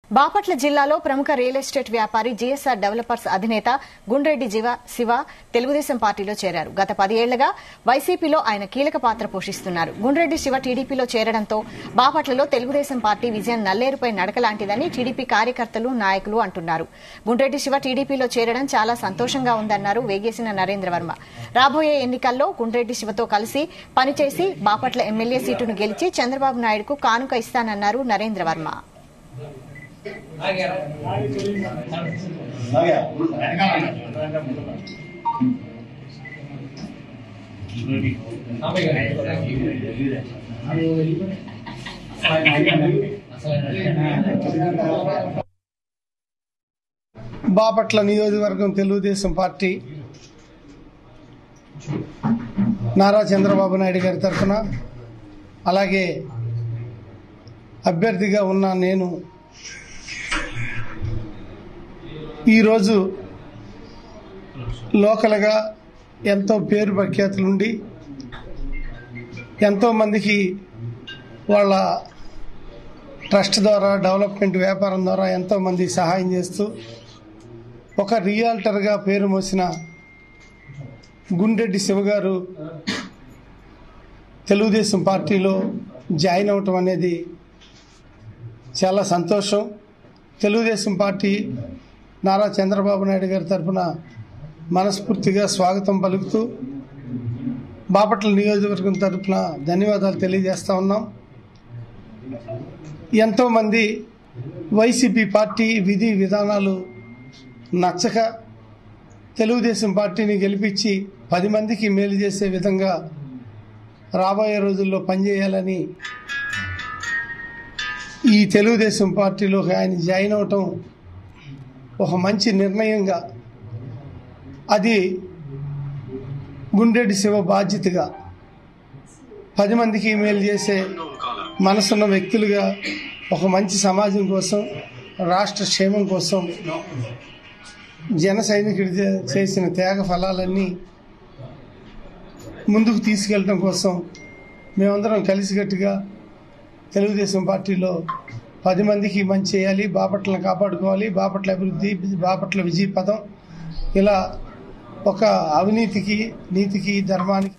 బాపట్ల జిల్లాలో ప్రముఖ real estate వ్యాపారి జీఎస్ఆర్ డెవలపర్స్ అధినేత గుండ్రెడ్డి జీవ శివ తెలుగుదేశం పార్టీలో చేరారు గత పదేళ్లుగా వైసీపీలో ఆయన కీలక పాత్ర పోషిస్తున్నారు గుండ్రెడ్డి శివ టీడీపీలో చేరడంతో బాపట్లలో తెలుగుదేశం పార్టీ విజయం నల్లేరుపై నడకలాంటిదని టీడీపీ కార్యకర్తలు నాయకులు అంటున్నారు గుండ్రెడ్డి శివ టీడీపీలో చేరడం చాలా సంతోషంగా ఉందన్నారు వేగేసిన నరేంద్ర వర్మ రాబోయే ఎన్నికల్లో గుండ్రెడ్డి శివతో కలిసి పనిచేసి బాపట్ల ఎమ్మెల్యే సీటును గెలిచి చంద్రబాబు నాయుడుకు కానుక ఇస్తానన్నారు నరేంద్ర వర్మ బాపట్ల నియోజకవర్గం తెలుగుదేశం పార్టీ నారా చంద్రబాబు నాయుడు గారి తరఫున అలాగే అభ్యర్థిగా ఉన్న నేను ఈరోజు లోకల్గా ఎంతో పేరు ప్రఖ్యాతులుండి ఎంతోమందికి వాళ్ళ ట్రస్ట్ ద్వారా డెవలప్మెంట్ వ్యాపారం ద్వారా ఎంతోమంది సహాయం చేస్తూ ఒక రియాల్టర్గా పేరు మోసిన గుండెడ్డి శివగారు తెలుగుదేశం పార్టీలో జాయిన్ అవటం అనేది చాలా సంతోషం తెలుగుదేశం పార్టీ నారా చంద్రబాబు నాయుడు గారి తరఫున మనస్ఫూర్తిగా స్వాగతం పలుకుతూ బాపట్ల నియోజకవర్గం తరఫున ధన్యవాదాలు తెలియజేస్తా ఉన్నాం ఎంతోమంది వైసీపీ పార్టీ విధి విధానాలు నచ్చక తెలుగుదేశం పార్టీని గెలిపించి పది మందికి మేలు చేసే విధంగా రాబోయే రోజుల్లో పనిచేయాలని ఈ తెలుగుదేశం పార్టీలోకి ఆయన జాయిన్ అవటం ఒక మంచి నిర్ణయంగా అది గుండెడి శివ బాధ్యతగా పది మందికి మేలు చేసే మనసున్న వ్యక్తులుగా ఒక మంచి సమాజం కోసం రాష్ట్ర క్షేమం కోసం జన సైనికుడి చేసిన త్యాగ ఫలాలన్నీ ముందుకు తీసుకెళ్ళడం కోసం మేమందరం కలిసికట్టుగా తెలుగుదేశం పార్టీలో పది మందికి మంచి చేయాలి బాపట్లను కాపాడుకోవాలి బాపట్ల అభివృద్ధి బాపట్ల విజయ పదం ఇలా ఒక అవినీతికి నీతికి ధర్మానికి